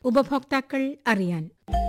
ഉപഭോക്താക്കൾ അറിയാൻ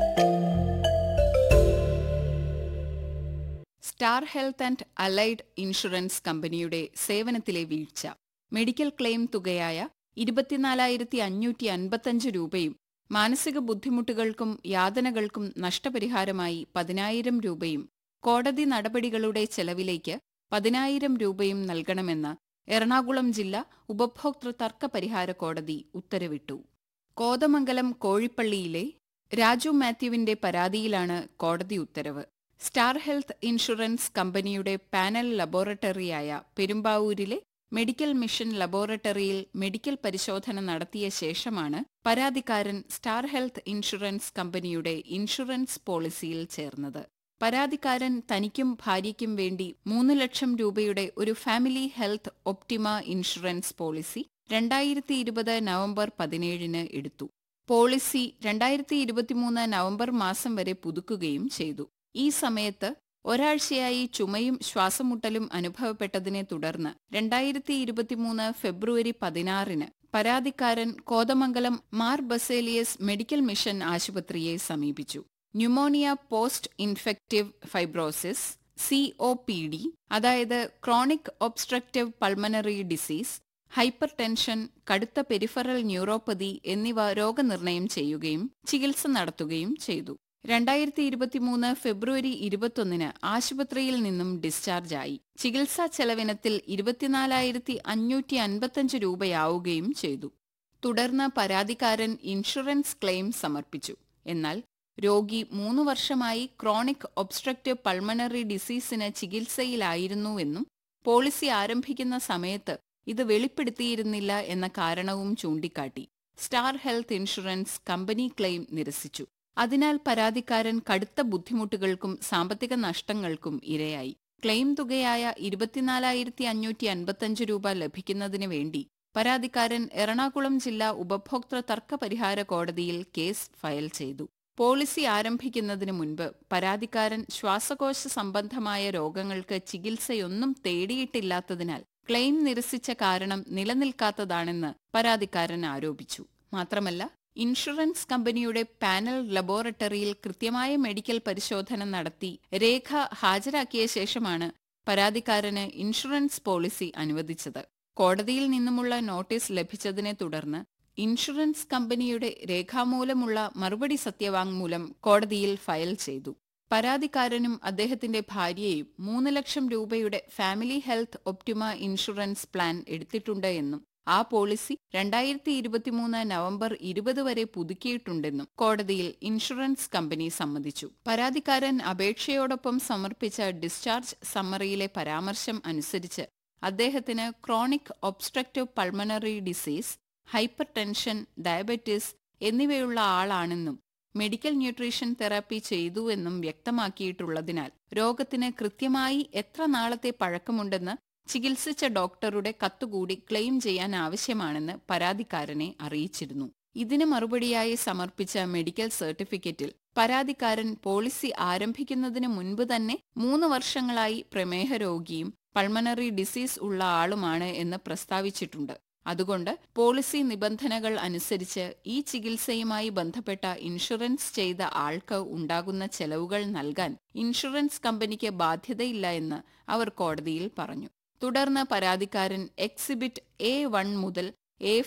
star health and allied insurance കമ്പനിയുടെ സേവനത്തിലെ വീഴ്ച മെഡിക്കൽ ക്ലെയിം തുകയായ ഇരുപത്തിനാലായിരത്തി അഞ്ഞൂറ്റി അൻപത്തഞ്ച് രൂപയും മാനസിക ബുദ്ധിമുട്ടുകൾക്കും യാതനകൾക്കും നഷ്ടപരിഹാരമായി പതിനായിരം രൂപയും കോടതി നടപടികളുടെ ചെലവിലേക്ക് പതിനായിരം രൂപയും നൽകണമെന്ന് എറണാകുളം ജില്ലാ ഉപഭോക്തൃ തർക്ക പരിഹാര കോടതി ഉത്തരവിട്ടു കോതമംഗലം കോഴിപ്പള്ളിയിലെ രാജു മാത്യുവിന്റെ പരാതിയിലാണ് കോടതി ഉത്തരവ് സ്റ്റാർ ഹെൽത്ത് ഇൻഷുറൻസ് കമ്പനിയുടെ പാനൽ ലബോറട്ടറിയായ പെരുമ്പാവൂരിലെ മെഡിക്കൽ മിഷൻ ലബോറട്ടറിയിൽ മെഡിക്കൽ പരിശോധന നടത്തിയ ശേഷമാണ് പരാതിക്കാരൻ സ്റ്റാർ ഹെൽത്ത് ഇൻഷുറൻസ് കമ്പനിയുടെ ഇൻഷുറൻസ് പോളിസിയിൽ ചേർന്നത് പരാതിക്കാരൻ തനിക്കും ഭാര്യയ്ക്കും വേണ്ടി മൂന്ന് ലക്ഷം രൂപയുടെ ഒരു family health optima insurance policy രണ്ടായിരത്തി ഇരുപത് നവംബർ പതിനേഴിന് എടുത്തു പോളിസി രണ്ടായിരത്തി ഇരുപത്തിമൂന്ന് നവംബർ മാസം വരെ പുതുക്കുകയും ചെയ്തു ഈ സമയത്ത് ഒരാഴ്ചയായി ചുമയും ശ്വാസമുട്ടലും അനുഭവപ്പെട്ടതിനെ തുടർന്ന് രണ്ടായിരത്തി ഇരുപത്തിമൂന്ന് ഫെബ്രുവരി പതിനാറിന് പരാതിക്കാരൻ കോതമംഗലം മാർ ബസേലിയസ് മെഡിക്കൽ മിഷൻ ആശുപത്രിയെ സമീപിച്ചു pneumonia post infective fibrosis C O P D അതായത് chronic obstructive pulmonary disease hypertension കടുത്ത പെരിഫറൽ ന്യൂറോപ്പതി എന്നിവ രോഗനിർണയം ചെയ്യുകയും ചികിത്സ നടത്തുകയും ചെയ്തു രണ്ടായിരത്തി ഇരുപത്തിമൂന്ന് ഫെബ്രുവരി ഇരുപത്തൊന്നിന് ആശുപത്രിയിൽ നിന്നും ഡിസ്ചാർജായി ചികിത്സാ ചെലവിനത്തിൽ ഇരുപത്തിനാലായിരത്തി അഞ്ഞൂറ്റി അൻപത്തഞ്ച് രൂപയാവുകയും ചെയ്തു തുടർന്ന് പരാതിക്കാരൻ ഇൻഷുറൻസ് ക്ലെയിം സമർപ്പിച്ചു എന്നാൽ രോഗി മൂന്ന് വർഷമായി ക്രോണിക് ഒബ്സ്ട്രക്റ്റീവ് പൾമണറി ഡിസീസിന് ചികിത്സയിലായിരുന്നുവെന്നും പോളിസി ആരംഭിക്കുന്ന സമയത്ത് ഇത് വെളിപ്പെടുത്തിയിരുന്നില്ല എന്ന കാരണവും ചൂണ്ടിക്കാട്ടി star health insurance company claim നിരസിച്ചു അതിനാൽ പരാതിക്കാരൻ കടുത്ത ബുദ്ധിമുട്ടുകൾക്കും സാമ്പത്തിക നഷ്ടങ്ങൾക്കും ഇരയായി ക്ലെയിം തുകയായ ഇരുപത്തിനാലായിരത്തി അഞ്ഞൂറ്റി അൻപത്തഞ്ച് രൂപ ലഭിക്കുന്നതിന് വേണ്ടി പരാതിക്കാരൻ എറണാകുളം ജില്ലാ ഉപഭോക്തൃ തർക്ക പരിഹാര കോടതിയിൽ കേസ് ഫയൽ ചെയ്തു പോളിസി ആരംഭിക്കുന്നതിന് മുൻപ് പരാതിക്കാരൻ ശ്വാസകോശ സംബന്ധമായ രോഗങ്ങൾക്ക് ചികിത്സയൊന്നും തേടിയിട്ടില്ലാത്തതിനാൽ ക്ലെയിം നിരസിച്ച കാരണം നിലനിൽക്കാത്തതാണെന്ന് പരാതിക്കാരൻ ആരോപിച്ചു മാത്രമല്ല ഇൻഷുറൻസ് കമ്പനിയുടെ പാനൽ ലബോറട്ടറിയിൽ കൃത്യമായ മെഡിക്കൽ പരിശോധന നടത്തി രേഖ ഹാജരാക്കിയ ശേഷമാണ് പരാതിക്കാരന് ഇൻഷുറൻസ് പോളിസി അനുവദിച്ചത് കോടതിയിൽ നിന്നുമുള്ള നോട്ടീസ് ലഭിച്ചതിനെ തുടർന്ന് ഇൻഷുറൻസ് കമ്പനിയുടെ രേഖാമൂലമുള്ള മറുപടി സത്യവാങ്മൂലം കോടതിയിൽ ഫയൽ ചെയ്തു പരാതിക്കാരനും അദ്ദേഹത്തിന്റെ ഭാര്യയും മൂന്ന് ലക്ഷം രൂപയുടെ family health optima insurance plan എടുത്തിട്ടുണ്ട് എന്നും ആ പോളിസി രണ്ടായിരത്തി ഇരുപത്തിമൂന്ന് നവംബർ ഇരുപത് വരെ പുതുക്കിയിട്ടുണ്ടെന്നും കോടതിയിൽ ഇൻഷുറൻസ് കമ്പനി സമ്മതിച്ചു പരാതിക്കാരൻ അപേക്ഷയോടൊപ്പം സമർപ്പിച്ച ഡിസ്ചാർജ് സമ്മറിയിലെ പരാമർശം അനുസരിച്ച് അദ്ദേഹത്തിന് chronic obstructive pulmonary disease hypertension diabetes എന്നിവയുള്ള ആളാണെന്നും മെഡിക്കൽ ന്യൂട്രീഷൻ തെറാപ്പി ചെയ്തുവെന്നും വ്യക്തമാക്കിയിട്ടുള്ളതിനാൽ രോഗത്തിന് കൃത്യമായി എത്ര നാളത്തെ പഴക്കമുണ്ടെന്ന് ചികിത്സിച്ച ഡോക്ടറുടെ കത്തുകൂടി ക്ലെയിം ചെയ്യാൻ ആവശ്യമാണെന്ന് പരാതിക്കാരനെ അറിയിച്ചിരുന്നു ഇതിന് മറുപടിയായി സമർപ്പിച്ച മെഡിക്കൽ സർട്ടിഫിക്കറ്റിൽ പരാതിക്കാരൻ പോളിസി ആരംഭിക്കുന്നതിന് മുൻപ് തന്നെ മൂന്ന് വർഷങ്ങളായി പ്രമേഹ രോഗിയും പൾമണറി ഡിസീസ് ഉള്ള ആളുമാണ് എന്ന് പ്രസ്താവിച്ചിട്ടുണ്ട് അതുകൊണ്ട് പോളിസി നിബന്ധനകൾ അനുസരിച്ച് ഈ ചികിത്സയുമായി ബന്ധപ്പെട്ട ഇൻഷുറൻസ് ചെയ്ത ആൾക്ക് ഉണ്ടാകുന്ന ചെലവുകൾ നൽകാൻ ഇൻഷുറൻസ് കമ്പനിക്ക് ബാധ്യതയില്ല എന്ന് അവർ കോടതിയിൽ പറഞ്ഞു തുടർന്ന് പരാതിക്കാരൻ എക്സിബിറ്റ് എ വൺ മുതൽ എ